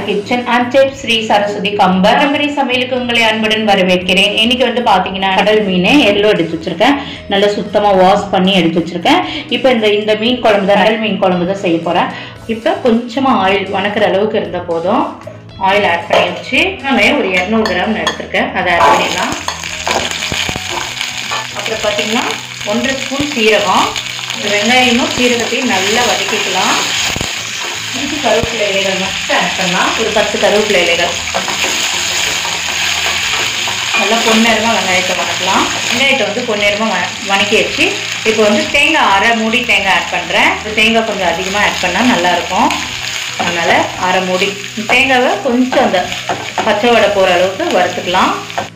kitchen and tip Sri Saraswathi கம்பர் பாரம்பரிய சமையலுக்கு உங்களை அன்புடன் வரவேற்கிறேன் இன்னைக்கு வந்து பாத்தீங்கன்னா கடல் மீன் எல்லோ எடுத்து வச்சிருக்கேன் நல்லா சுத்தமா வாஷ் பண்ணி எடுத்து வச்சிருக்கேன் இப்போ இந்த இந்த மீன் குழம்பு தான் கடல் மீன் குழம்பு தான் செய்ய போறேன் இப்போ கொஞ்சமா ஆயில் வணக்கிற அளவுக்கு இருந்த போதும் ஆயில் ஆட் பண்ணி வச்சு நான் ஒரு இரநூறு கிராம் நான் எடுத்திருக்கேன் அதை ஆட் பண்ணிடலாம் அப்புறம் பார்த்தீங்கன்னா ஒன்றரை ஸ்பூன் சீரகம் இந்த வெங்காயமும் சீரகத்தையும் நல்லா வதக்கிக்கலாம் இஞ்சி கருவேப்பிலை இலைகள் மட்டும் ஆட் பண்ணலாம் ஒரு பத்து கருவேப்பிலை இலைகள் நல்லா பொன்னேரமாக வெங்காயத்தை வதக்கலாம் வெங்காயத்தை வந்து பொன்னேரமாக வ வணக்கி வச்சு இப்போ வந்து தேங்காய் அரை மூடி தேங்காய் ஆட் பண்ணுறேன் தேங்காய் கொஞ்சம் அதிகமாக ஆட் பண்ணால் நல்லாயிருக்கும் அதனால் அரை மூடி தேங்காவை கொஞ்சம் அந்த பச்சை வடை போகிற அளவுக்கு வறுத்துக்கலாம்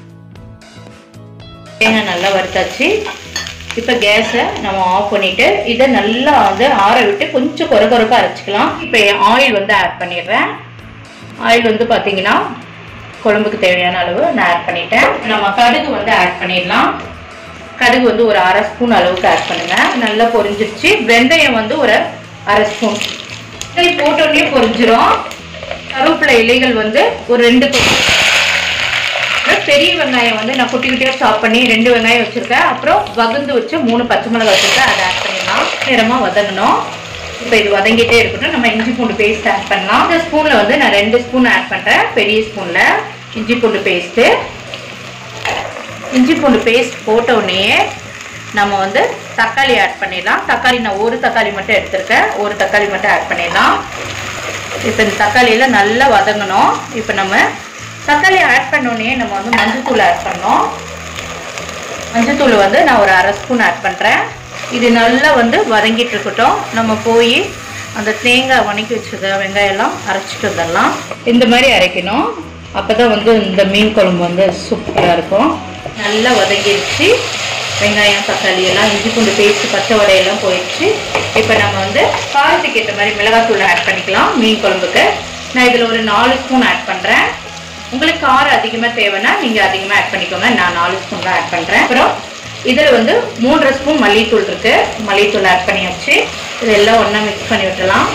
தேங்காய் நல்லா வறுத்தாச்சு இப்போ கேஸை நம்ம ஆஃப் பண்ணிவிட்டு இதை நல்லா வந்து ஆற விட்டு கொஞ்சம் குறை குறைப்பாக அரைச்சிக்கலாம் இப்போ ஆயில் வந்து ஆட் பண்ணிடுறேன் ஆயில் வந்து பார்த்தீங்கன்னா குழம்புக்கு தேவையான அளவு நான் ஆட் பண்ணிட்டேன் நம்ம கடுகு வந்து ஆட் பண்ணிடலாம் கடுகு வந்து ஒரு அரை ஸ்பூன் அளவுக்கு ஆட் பண்ணுங்க நல்லா பொரிஞ்சிருச்சு வெந்தயம் வந்து ஒரு அரை ஸ்பூன் போட்டோடனே பொரிஞ்சிரும் கருவேப்பிலை இலைகள் வந்து ஒரு ரெண்டு கொத்து பெரிய வெங்காயம் வந்து நான் குட்டி குட்டியாக சாப் பண்ணி ரெண்டு வெங்காயம் வச்சுருக்கேன் அப்புறம் வகுந்து வச்சு மூணு பச்சை மிளகாய் வச்சுருக்கேன் அதை ஆட் பண்ணிடலாம் நேரமாக வதங்கணும் இப்போ இது வதங்கிட்டே இருக்கட்டும் நம்ம இஞ்சி பூண்டு பேஸ்ட் ஆட் பண்ணலாம் இந்த ஸ்பூனில் வந்து நான் ரெண்டு ஸ்பூன் ஆட் பண்ணுறேன் பெரிய ஸ்பூனில் இஞ்சி பூண்டு பேஸ்ட்டு இஞ்சி பூண்டு பேஸ்ட் போட்ட உடனே நம்ம வந்து தக்காளி ஆட் பண்ணிடலாம் தக்காளி நான் ஒரு தக்காளி மட்டும் எடுத்திருக்கேன் ஒரு தக்காளி மட்டும் ஆட் பண்ணிடலாம் இப்போ இந்த தக்காளியில் நல்லா வதங்கணும் இப்போ நம்ம தக்காளி ஆட் பண்ணோடனே நம்ம வந்து மஞ்சத்தூள் ஆட் பண்ணோம் மஞ்சத்தூள் வந்து நான் ஒரு அரை ஸ்பூன் ஆட் பண்ணுறேன் இது நல்லா வந்து வதங்கிட்டு இருக்கட்டும் நம்ம போய் அந்த தேங்காய் வணக்கி வச்சுருக்க வெங்காயம்லாம் அரைச்சிட்டு வந்துடலாம் இந்த மாதிரி அரைக்கணும் அப்போ தான் வந்து இந்த மீன் குழம்பு வந்து சூப்பராக இருக்கும் நல்லா வதங்கிடுச்சு வெங்காயம் தக்காளி எல்லாம் இஞ்சி பூண்டு பேஸ்ட் பச்சை வடையெல்லாம் போயிடுச்சு இப்போ நம்ம வந்து காரத்துக்கு ஏற்ற மாதிரி மிளகாத்தூள் ஆட் பண்ணிக்கலாம் மீன் குழம்புக்கு நான் இதில் ஒரு நாலு ஸ்பூன் ஆட் பண்ணுறேன் உங்களுக்கு காரம் அதிகமாக தேவைன்னா நீங்கள் அதிகமாக ஆட் பண்ணிக்கோங்க நான் நாலு ஸ்பூன் தான் ஆட் பண்ணுறேன் அப்புறம் இதில் வந்து மூன்றரை ஸ்பூன் மல்லித்தூள் இருக்குது மல்லித்தூள் ஆட் பண்ணியாச்சு இதெல்லாம் ஒன்றா மிக்ஸ் பண்ணி விட்டுலாம்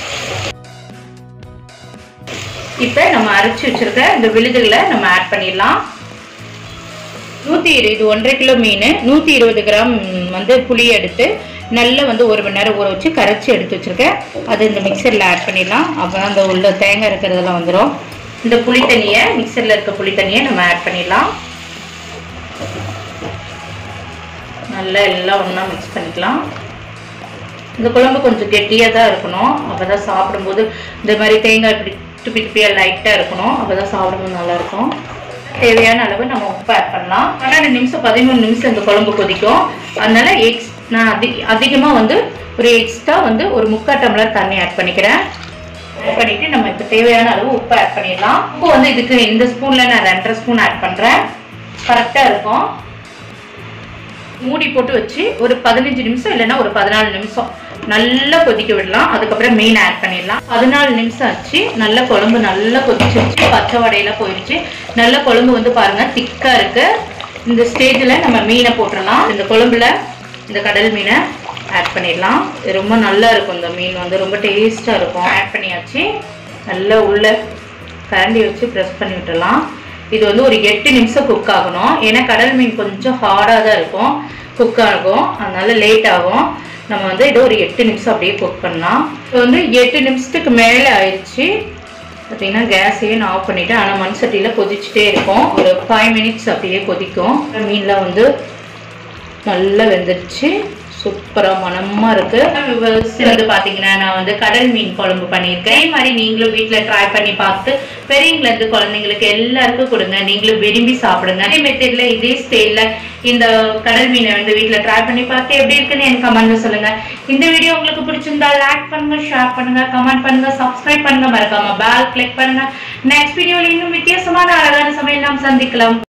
இப்போ நம்ம அரைச்சி வச்சுருக்க இந்த விழுதுகளை நம்ம ஆட் பண்ணிடலாம் நூற்றி இரு இது ஒன்றரை கிலோ மீன் நூற்றி இருபது கிராம் வந்து புளி எடுத்து நல்லா வந்து ஒரு மணி நேரம் ஊற வச்சு கரைச்சி எடுத்து வச்சுருக்கேன் அது இந்த மிக்சரில் ஆட் பண்ணிடலாம் அப்போ அந்த உள்ள தேங்காய் இருக்கிறதெல்லாம் வந்துடும் இந்த புளி தண்ணியை மிக்சரில் இருக்க புளி தண்ணியை நம்ம ஆட் பண்ணிடலாம் நல்லா எல்லாம் ஒன்றா மிக்ஸ் பண்ணிக்கலாம் இந்த குழம்பு கொஞ்சம் கெட்டியாக தான் இருக்கணும் அப்போ தான் சாப்பிடும்போது இந்த மாதிரி தேங்காய் இப்படி துப்பி துப்பியாக லைட்டாக இருக்கணும் அப்போ தான் சாப்பிடும்போது நல்லாயிருக்கும் தேவையான அளவு நம்ம உப்பு ஆட் பண்ணலாம் பன்னெண்டு நிமிஷம் பதிமூணு நிமிஷம் இந்த குழம்பு கொதிக்கும் அதனால எக்ஸ் நான் அதிக அதிகமாக வந்து ஒரு எக்ஸ்ட்ரா வந்து ஒரு முக்கால் டம்ளர் தண்ணி ஆட் பண்ணிக்கிறேன் ஆட் பண்ணிட்டு நம்ம இப்போ தேவையான அளவு உப்பு ஆட் பண்ணிடலாம் உப்பு வந்து இதுக்கு இந்த ஸ்பூனில் நான் ரெண்டரை ஸ்பூன் ஆட் பண்ணுறேன் கரெக்டாக இருக்கும் மூடி போட்டு வச்சு ஒரு பதினஞ்சு நிமிஷம் இல்லைன்னா ஒரு பதினாலு நிமிஷம் நல்லா கொதிக்க விடலாம் அதுக்கப்புறம் மீன் ஆட் பண்ணிடலாம் பதினாலு நிமிஷம் ஆச்சு நல்ல குழம்பு நல்லா கொதிச்சிருச்சு பச்சை வடையில போயிடுச்சு நல்ல குழம்பு வந்து பாருங்க திக்கா இருக்கு இந்த ஸ்டேஜில் நம்ம மீனை போட்டுடலாம் இந்த குழம்புல இந்த கடல் மீனை ஆட் பண்ணிடலாம் இது ரொம்ப நல்லா இருக்கும் இந்த மீன் வந்து ரொம்ப டேஸ்ட்டாக இருக்கும் ஆட் பண்ணியாச்சு நல்லா உள்ள கரண்டி வச்சு ப்ரெஸ் பண்ணி விட்டுடலாம் இது வந்து ஒரு எட்டு நிமிஷம் குக் ஆகணும் ஏன்னா கடல் மீன் கொஞ்சம் ஹார்டாக தான் இருக்கும் குக் ஆகும் அதனால லேட் ஆகும் நம்ம வந்து இதை ஒரு எட்டு நிமிஷம் அப்படியே குக் பண்ணலாம் இப்போ வந்து எட்டு நிமிஷத்துக்கு மேலே ஆயிடுச்சு பார்த்தீங்கன்னா கேஸையே நான் ஆஃப் பண்ணிவிட்டு ஆனால் மண் சட்டியில் கொதிச்சுட்டே இருக்கும் ஒரு ஃபைவ் மினிட்ஸ் அப்படியே கொதிக்கும் மீன்லாம் வந்து நல்லா வெந்துருச்சு சூப்பராக மனமாக இருக்கு வந்து பார்த்தீங்கன்னா நான் வந்து கடல் மீன் குழம்பு பண்ணியிருக்கேன் இதே மாதிரி நீங்களும் வீட்டில் ட்ரை பண்ணி பார்த்து பெரியவங்கலேருந்து குழந்தைங்களுக்கு எல்லாருக்கும் கொடுங்க நீங்களும் விரும்பி சாப்பிடுங்க அதே மெத்தடில் இதே ஸ்டைலில் இந்த கடல் மீனை வந்து வீட்டில் ட்ரை பண்ணி பார்த்து எப்படி இருக்குன்னு எனக்கு கமெண்ட்ல சொல்லுங்க இந்த வீடியோ உங்களுக்கு பிடிச்சிருந்தா லைக் பண்ணுங்க ஷேர் பண்ணுங்க கமெண்ட் பண்ணுங்க சப்ஸ்கிரைப் பண்ணுங்க மறக்காம பெல் கிளிக் பண்ணுங்க நெக்ஸ்ட் வீடியோவில் இன்னும் வித்தியாசமான அழகான சமையல் நாம் சந்திக்கலாம்